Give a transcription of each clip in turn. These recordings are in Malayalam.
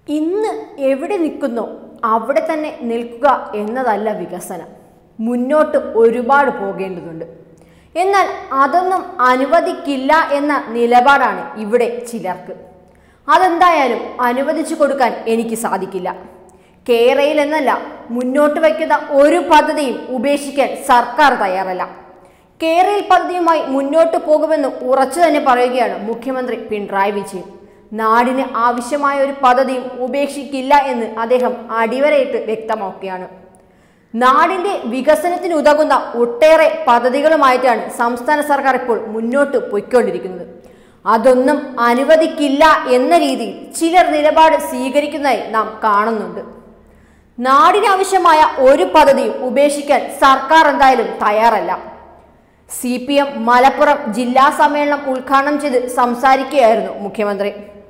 ഇന്ന് എവിടെ നിൽക്കുന്നോ അവിടെ തന്നെ നിൽക്കുക എന്നതല്ല വികസനം മുന്നോട്ട് ഒരുപാട് പോകേണ്ടതുണ്ട് എന്നാൽ അതൊന്നും അനുവദിക്കില്ല എന്ന നിലപാടാണ് ഇവിടെ ചിലർക്ക് അതെന്തായാലും അനുവദിച്ചു കൊടുക്കാൻ എനിക്ക് സാധിക്കില്ല കേരയിൽ എന്നല്ല മുന്നോട്ട് വയ്ക്കുന്ന ഒരു പദ്ധതിയും ഉപേക്ഷിക്കാൻ സർക്കാർ തയ്യാറല്ല കേരയിൽ പദ്ധതിയുമായി മുന്നോട്ട് പോകുമെന്ന് ഉറച്ചു തന്നെ പറയുകയാണ് മുഖ്യമന്ത്രി പിണറായി വിജയൻ നാടിന് ആവശ്യമായ ഒരു പദ്ധതിയും ഉപേക്ഷിക്കില്ല എന്ന് അദ്ദേഹം അടിവരയിട്ട് വ്യക്തമാക്കുകയാണ് നാടിന്റെ വികസനത്തിന് ഉതകുന്ന ഒട്ടേറെ പദ്ധതികളുമായിട്ടാണ് സംസ്ഥാന സർക്കാർ ഇപ്പോൾ മുന്നോട്ട് പൊയ്ക്കൊണ്ടിരിക്കുന്നത് അതൊന്നും അനുവദിക്കില്ല എന്ന രീതിയിൽ ചിലർ നിലപാട് സ്വീകരിക്കുന്നതായി നാം കാണുന്നുണ്ട് നാടിനാവശ്യമായ ഒരു പദ്ധതിയും ഉപേക്ഷിക്കാൻ സർക്കാർ എന്തായാലും തയ്യാറല്ല സി പി എം മലപ്പുറം ജില്ലാ സമ്മേളനം ഉദ്ഘാടനം ചെയ്ത് സംസാരിക്കുകയായിരുന്നു മുഖ്യമന്ത്രി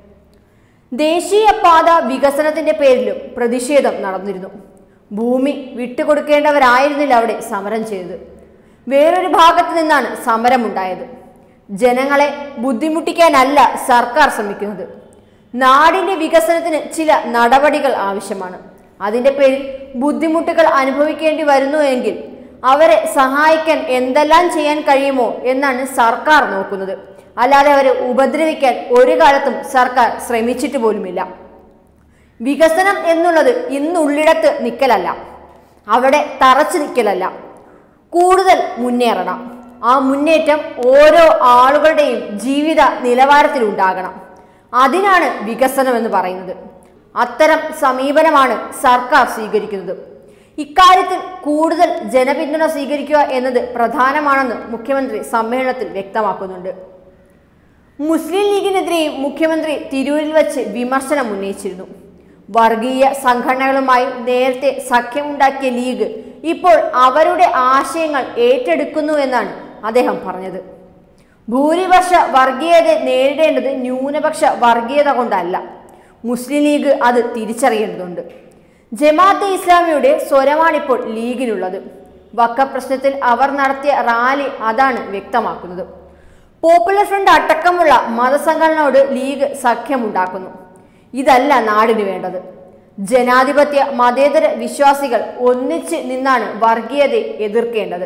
ദേശീയ പാത വികസനത്തിന്റെ പേരിലും പ്രതിഷേധം നടന്നിരുന്നു ഭൂമി വിട്ടുകൊടുക്കേണ്ടവരായിരുന്നില്ല അവിടെ സമരം ചെയ്തത് വേറൊരു ഭാഗത്ത് നിന്നാണ് സമരമുണ്ടായത് ജനങ്ങളെ ബുദ്ധിമുട്ടിക്കാനല്ല സർക്കാർ ശ്രമിക്കുന്നത് നാടിന്റെ വികസനത്തിന് ചില നടപടികൾ ആവശ്യമാണ് അതിന്റെ പേരിൽ ബുദ്ധിമുട്ടുകൾ അനുഭവിക്കേണ്ടി വരുന്നു എങ്കിൽ അവരെ സഹായിക്കാൻ എന്തെല്ലാം ചെയ്യാൻ കഴിയുമോ എന്നാണ് സർക്കാർ നോക്കുന്നത് അല്ലാതെ അവരെ ഉപദ്രവിക്കാൻ ഒരു കാലത്തും സർക്കാർ ശ്രമിച്ചിട്ട് പോലുമില്ല വികസനം എന്നുള്ളത് ഇന്നുള്ളിടത്ത് നിൽക്കലല്ല അവിടെ തറച്ചു നിൽക്കലല്ല കൂടുതൽ മുന്നേറണം ആ മുന്നേറ്റം ഓരോ ആളുകളുടെയും ജീവിത നിലവാരത്തിൽ ഉണ്ടാകണം അതിനാണ് വികസനം എന്ന് പറയുന്നത് അത്തരം സമീപനമാണ് സർക്കാർ സ്വീകരിക്കുന്നത് ഇക്കാര്യത്തിൽ കൂടുതൽ ജനപിന്തുണ സ്വീകരിക്കുക എന്നത് പ്രധാനമാണെന്ന് മുഖ്യമന്ത്രി സമ്മേളനത്തിൽ വ്യക്തമാക്കുന്നുണ്ട് മുസ്ലിം ലീഗിനെതിരെയും മുഖ്യമന്ത്രി തിരൂരിൽ വച്ച് വിമർശനം ഉന്നയിച്ചിരുന്നു വർഗീയ സംഘടനകളുമായി നേരത്തെ സഖ്യമുണ്ടാക്കിയ ലീഗ് ഇപ്പോൾ അവരുടെ ആശയങ്ങൾ ഏറ്റെടുക്കുന്നു എന്നാണ് അദ്ദേഹം പറഞ്ഞത് ഭൂരിപക്ഷ വർഗീയത നേരിടേണ്ടത് ന്യൂനപക്ഷ വർഗീയത കൊണ്ടല്ല മുസ്ലിം ലീഗ് അത് തിരിച്ചറിയേണ്ടതുണ്ട് ജമാഅത്തെ ഇസ്ലാമിയുടെ സ്വരമാണിപ്പോൾ ലീഗിനുള്ളത് വക്ക പ്രശ്നത്തിൽ അവർ നടത്തിയ റാലി അതാണ് വ്യക്തമാക്കുന്നത് പോപ്പുലർ ഫ്രണ്ട് അടക്കമുള്ള മതസംഘടനയോട് ലീഗ് സഖ്യമുണ്ടാക്കുന്നു ഇതല്ല നാടിന് വേണ്ടത് ജനാധിപത്യ മതേതര വിശ്വാസികൾ ഒന്നിച്ച് നിന്നാണ് വർഗീയതയെ എതിർക്കേണ്ടത്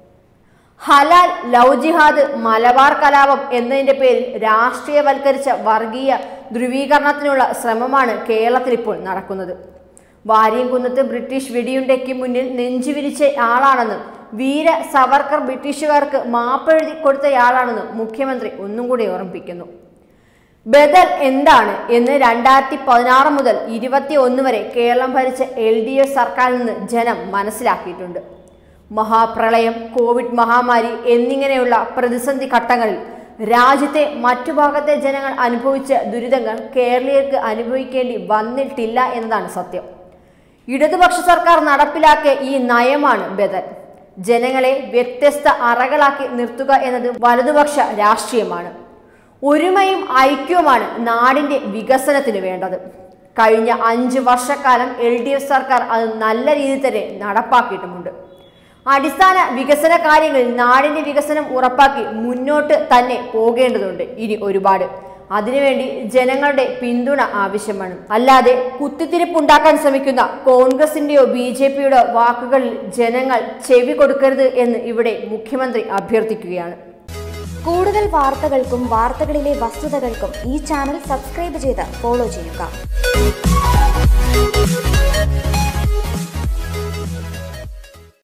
ഹലാൽ ലവ് ജിഹാദ് മലബാർ കലാപം എന്നതിന്റെ പേരിൽ രാഷ്ട്രീയവൽക്കരിച്ച വർഗീയ ധ്രുവീകരണത്തിനുള്ള ശ്രമമാണ് കേരളത്തിൽ ഇപ്പോൾ നടക്കുന്നത് വാരിയംകുന്നത്ത് ബ്രിട്ടീഷ് വെടിയുണ്ടയ്ക്ക് മുന്നിൽ നെഞ്ചുവിരിച്ച ആളാണെന്നും വീര സവർക്കർ ബ്രിട്ടീഷുകാർക്ക് മാപ്പെഴുതി കൊടുത്തയാളാണെന്നും മുഖ്യമന്ത്രി ഒന്നും കൂടി ഓർമ്മിപ്പിക്കുന്നു ബദൽ എന്താണ് എന്ന് രണ്ടായിരത്തി പതിനാറ് മുതൽ ഇരുപത്തി ഒന്ന് വരെ കേരളം ഭരിച്ച എൽ ഡി എഫ് സർക്കാരിൽ നിന്ന് ജനം മനസ്സിലാക്കിയിട്ടുണ്ട് മഹാപ്രളയം കോവിഡ് മഹാമാരി എന്നിങ്ങനെയുള്ള പ്രതിസന്ധി ഘട്ടങ്ങളിൽ രാജ്യത്തെ മറ്റു ഭാഗത്തെ ജനങ്ങൾ അനുഭവിച്ച ദുരിതങ്ങൾ കേരളീയർക്ക് അനുഭവിക്കേണ്ടി വന്നിട്ടില്ല എന്നതാണ് സത്യം ഇടതുപക്ഷ സർക്കാർ നടപ്പിലാക്കിയ ഈ നയമാണ് ബദൽ ജനങ്ങളെ വ്യത്യസ്ത അറകളാക്കി നിർത്തുക എന്നത് വലതുപക്ഷ രാഷ്ട്രീയമാണ് ഒരുമയും ഐക്യവുമാണ് നാടിന്റെ വികസനത്തിന് വേണ്ടത് കഴിഞ്ഞ അഞ്ച് വർഷക്കാലം എൽ ഡി എഫ് സർക്കാർ അത് നല്ല രീതിയിൽ തന്നെ നടപ്പാക്കിയിട്ടുമുണ്ട് അടിസ്ഥാന വികസന കാര്യങ്ങളിൽ നാടിന്റെ വികസനം ഉറപ്പാക്കി മുന്നോട്ട് തന്നെ പോകേണ്ടതുണ്ട് ഇനി ഒരുപാട് അതിനുവേണ്ടി ജനങ്ങളുടെ പിന്തുണ ആവശ്യമാണ് അല്ലാതെ കുത്തിത്തിരിപ്പുണ്ടാക്കാൻ ശ്രമിക്കുന്ന കോൺഗ്രസിന്റെയോ ബി ജെ പിയുടെ വാക്കുകളിൽ ജനങ്ങൾ ചെവി കൊടുക്കരുത് എന്ന് ഇവിടെ മുഖ്യമന്ത്രി അഭ്യർത്ഥിക്കുകയാണ് കൂടുതൽ വാർത്തകൾക്കും വാർത്തകളിലെ വസ്തുതകൾക്കും ഈ ചാനൽ സബ്സ്ക്രൈബ് ചെയ്ത് ഫോളോ ചെയ്യുക